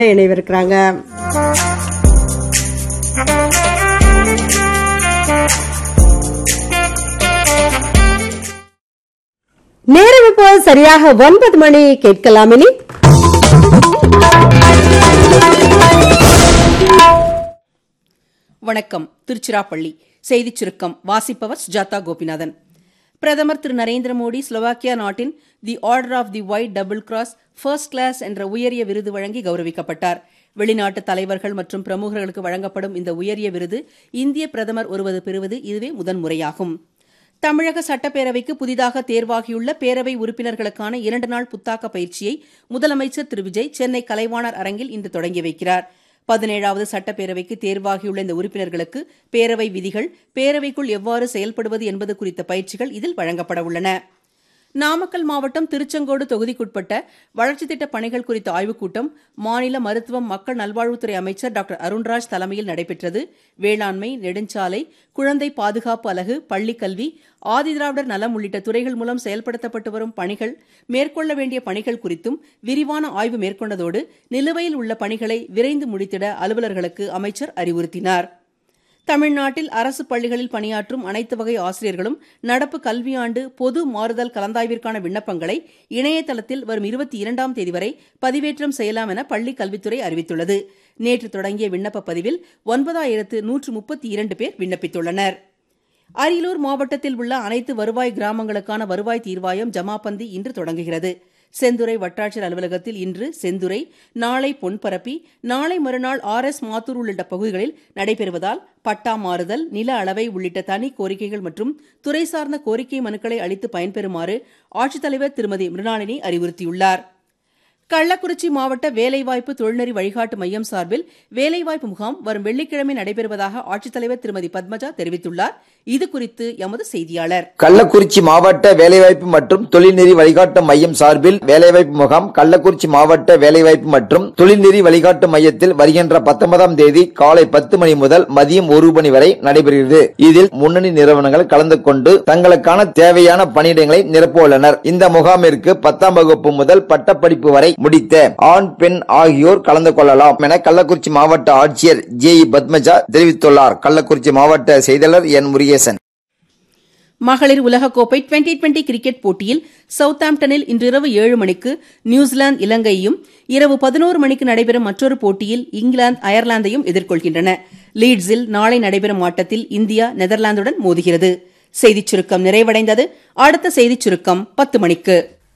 இணைவிருக்கிறாங்க நேரம் இப்போ சரியாக ஒன்பது மணி கேட்கலாம் இனி வணக்கம் திருச்சிராப்பள்ளி செய்திச் சுருக்கம் வாசிப்பவர் சுஜாதா கோபிநாதன் பிரதமர் திரு நரேந்திர மோடி ஸ்லோவாக்கியா நாட்டின் the Order of the White Double Cross first class என்ற உயரிய விருது வழங்கி கௌரவிக்கப்பட்டார் வெளிநாட்டு தலைவர்கள் மற்றும் பிரமுகர்களுக்கு வழங்கப்படும் இந்த உயரிய விருது இந்திய பிரதமர் ஒருவது பெறுவது இதுவே முதன்முறையாகும் தமிழக சட்டப்பேரவைக்கு புதிதாக தேர்வாகியுள்ள பேரவை உறுப்பினர்களுக்கான இரண்டு நாள் புத்தாக்க பயிற்சியை முதலமைச்சர் திரு விஜய் சென்னை கலைவாணர் அரங்கில் இன்று தொடங்கி வைக்கிறார் பதினேழாவது சட்டப்பேரவைக்கு தேர்வாகியுள்ள இந்த உறுப்பினர்களுக்கு பேரவை விதிகள் பேரவைக்குள் எவ்வாறு செயல்படுவது என்பது குறித்த பயிற்சிகள் இதில் வழங்கப்பட உள்ளன நாமக்கல் மாவட்டம் திருச்செங்கோடு தொகுதிக்குட்பட்ட வளர்ச்சித் திட்டப் பணிகள் குறித்த ஆய்வுக் கூட்டம் மாநில மருத்துவம் மக்கள் நல்வாழ்வுத்துறை அமைச்சர் டாக்டர் அருண்ராஜ் தலைமையில் நடைபெற்றது வேளாண்மை நெடுஞ்சாலை குழந்தை பாதுகாப்பு அலகு பள்ளிக் கல்வி ஆதிதிராவிடர் நலம் உள்ளிட்ட துறைகள் மூலம் செயல்படுத்தப்பட்டு வரும் பணிகள் மேற்கொள்ள வேண்டிய பணிகள் குறித்தும் விரிவான ஆய்வு மேற்கொண்டதோடு நிலுவையில் உள்ள பணிகளை விரைந்து முடித்திட அலுவலர்களுக்கு அமைச்சர் அறிவுறுத்தினார் தமிழ்நாட்டில் அரசு பள்ளிகளில் பணியாற்றும் அனைத்து வகை ஆசிரியர்களும் நடப்பு கல்வியாண்டு பொது மாறுதல் கலந்தாய்விற்கான விண்ணப்பங்களை இணையதளத்தில் வரும் இருபத்தி இரண்டாம் தேதி வரை பதிவேற்றம் செய்யலாம் என பள்ளிக் கல்வித்துறை அறிவித்துள்ளது நேற்று தொடங்கிய விண்ணப்ப பதிவில் ஒன்பதாயிரத்து நூற்று முப்பத்தி இரண்டு பேர் விண்ணப்பித்துள்ளனர் அரியலூர் மாவட்டத்தில் உள்ள அனைத்து வருவாய் கிராமங்களுக்கான வருவாய் தீர்வாயம் ஜமாபந்தி இன்று தொடங்குகிறது செந்துறை வட்டாட்சியர் அலுவலகத்தில் இன்று செந்துறை நாளை பொன்பரப்பி நாளை மறுநாள் ஆர் எஸ் மாத்தூர் உள்ளிட்ட பகுதிகளில் நடைபெறுவதால் பட்டா மாறுதல் நில அளவை உள்ளிட்ட தனி கோரிக்கைகள் மற்றும் துறை சார்ந்த கோரிக்கை மனுக்களை அளித்து பயன்பெறுமாறு ஆட்சித்தலைவர் திருமதி மிருணாளினி அறிவுறுத்தியுள்ளார் கள்ளக்குறிச்சி மாவட்ட வேலைவாய்ப்பு தொழில்நெறி வழிகாட்டு மையம் சார்பில் வேலைவாய்ப்பு முகாம் வரும் வெள்ளிக்கிழமை நடைபெறுவதாக ஆட்சித்தலைவர் திருமதி பத்மஜா தெரிவித்துள்ளார் இதுகுறித்து எமது செய்தியாளர் கள்ளக்குறிச்சி மாவட்ட வேலைவாய்ப்பு மற்றும் தொழில்நெறி வழிகாட்டு மையம் சார்பில் வேலைவாய்ப்பு முகாம் கள்ளக்குறிச்சி மாவட்ட வேலைவாய்ப்பு மற்றும் தொழில்நெறி வழிகாட்டு மையத்தில் வருகின்ற பத்தொன்பதாம் தேதி காலை பத்து மணி முதல் மதியம் ஒரு மணி வரை நடைபெறுகிறது இதில் முன்னணி நிறுவனங்கள் கலந்து கொண்டு தங்களுக்கான தேவையான பணியிடங்களை நிரப்ப உள்ளனர் இந்த முகாமிற்கு பத்தாம் வகுப்பு முதல் பட்டப்படிப்பு வரை முடித்த ஆண் பெண் ஆகியோர் கலந்து கொள்ளலாம் என கள்ளக்குறிச்சி மாவட்ட ஆட்சியர் ஜே இ பத்மஜா தெரிவித்துள்ளார் கள்ளக்குறிச்சி மாவட்ட செய்தியாளர் என் முருகேசன் மகளிர் உலகக்கோப்பை டுவெண்டி டுவெண்டி கிரிக்கெட் போட்டியில் சவுத்தாம்ப்டனில் இன்றிரவு ஏழு மணிக்கு நியூசிலாந்து இலங்கையையும் இரவு பதினோரு மணிக்கு நடைபெறும் மற்றொரு போட்டியில் இங்கிலாந்து அயர்லாந்தையும் எதிர்கொள்கின்றன லீட்ஸில் நாளை நடைபெறும் ஆட்டத்தில் இந்தியா நெதர்லாந்துடன் மோதுகிறது செய்திச் சுருக்கம் நிறைவடைந்தது அடுத்த செய்திச் சுருக்கம் பத்து மணிக்கு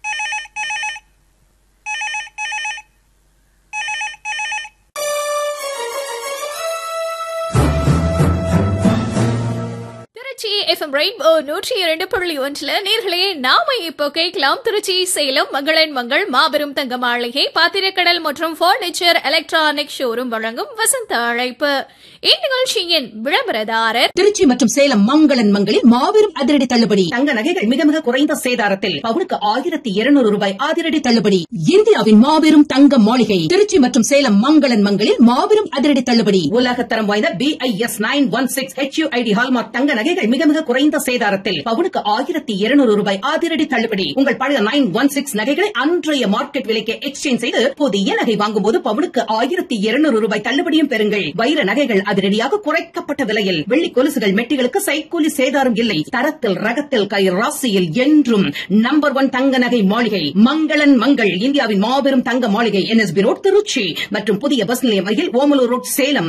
திருச்சி எஃப்எம் ரெயின்போ நூற்றி இரண்டு புள்ளி ஒன்றுல நேர்களே நாம இப்போ கேட்கலாம் திருச்சி சேலம் மங்களன் மங்கள் மாபெரும் தங்க மாளிகை பாத்திரக்கடல் மற்றும் பர்னிச்சர் எலக்ட்ரானிக் ஷோரூம் வழங்கும் வசந்த அழைப்பு இந்நிகழ்ச்சியின் விளம்பரதாரர் திருச்சி மற்றும் சேலம் மங்களன் மங்களில் மாபெரும் அதிரடி தள்ளுபடி தங்க நகைகள் மிக மிக குறைந்த சேதாரத்தில் பவுனுக்கு ஆயிரத்தி இருநூறு ரூபாய் அதிரடி தள்ளுபடி இந்தியாவின் மாபெரும் தங்க மாளிகை திருச்சி மற்றும் சேலம் மங்களன் மங்களில் மாபெரும் அதிரடி தள்ளுபடி உலகத்தரம் வாய்ந்த BIS nine one six HUID hallmark தங்க நகைகள் மிக மிக குறைந்த சேதாரத்தில் பவுனுக்கு ஆயிரத்தி இருநூறு ரூபாய் அதிரடி தள்ளுபடி உங்கள் பழைய நைன் ஒன் சிக்ஸ் நகைகளை அன்றைய மார்க்கெட் விலைக்கு எக்ஸ்சேஞ்ச் செய்து புதிய நகை வாங்கும் போது பவுனுக்கு ஆயிரத்தி இருநூறு ரூபாய் தள்ளுபடியும் பெறுங்கள் வைர நகைகள் அதிரடியாக குறைக்கப்பட்ட விலையில் வெள்ளி கொலுசுகள் மெட்டிகளுக்கு சைக்கூலி சேதாரம் இல்லை தரத்தில் ரகத்தில் கை ராசியில் என்றும் நம்பர் ஒன் தங்க நகை மாளிகை மங்களன் மங்கள் இந்தியாவின் மாபெரும் தங்க மாளிகை என்எஸ்பி ரோட் திருச்சி மற்றும் புதிய பஸ் நிலையம் அருகில் ஓமலூர் ரோட் சேலம்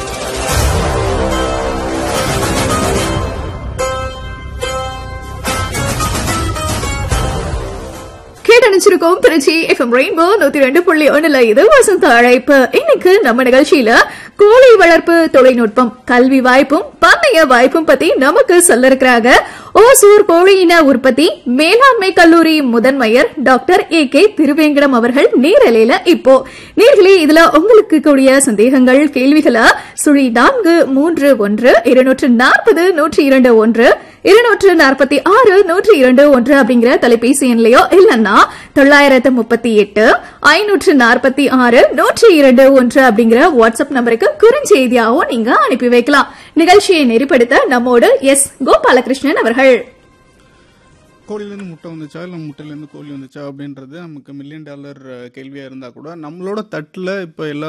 கேட்டணிச்சிருக்கோம் திருச்சி எஃப்எம் ரெயின்போ நூத்தி ரெண்டு புள்ளி ஒண்ணுல இது வசந்த அழைப்பு இன்னைக்கு நம்ம நிகழ்ச்சியில கோழி வளர்ப்பு தொழில்நுட்பம் கல்வி வாய்ப்பும் பண்ணைய வாய்ப்பும் பத்தி நமக்கு சொல்ல இருக்கிறாங்க ஓசூர் கோழி இன உற்பத்தி மேலாண்மை கல்லூரி முதன்மையர் டாக்டர் ஏ கே திருவேங்கடம் அவர்கள் நேரலையில இப்போ நேர்களே இதுல உங்களுக்கு கூடிய சந்தேகங்கள் கேள்விகளை சுழி நான்கு மூன்று ஒன்று இருநூற்று நாற்பது நூற்றி இரண்டு ஒன்று இருநூற்று நாற்பத்தி ஆறு நூற்றி இரண்டு ஒன்று அப்படிங்கிற தொலைபேசி எண்லையோ இல்லைன்னா தொள்ளாயிரத்து முப்பத்தி எட்டு ஐநூற்று நாற்பத்தி ஆறு நூற்றி இரண்டு ஒன்று அப்படிங்கிற வாட்ஸ்அப் நம்பருக்கு குறுஞ்செய்தியாகவும் நீங்க அனுப்பி வைக்கலாம் நிகழ்ச்சியை நெறிப்படுத்த நம்மோடு எஸ் கோபாலகிருஷ்ணன் அவர்கள் கோழிலேருந்து முட்டை வந்துச்சா இல்லை முட்டையிலேருந்து கோழி வந்துச்சா அப்படின்றது நமக்கு மில்லியன் டாலர் கேள்வியாக இருந்தால் கூட நம்மளோட தட்டில் இப்போ எல்லா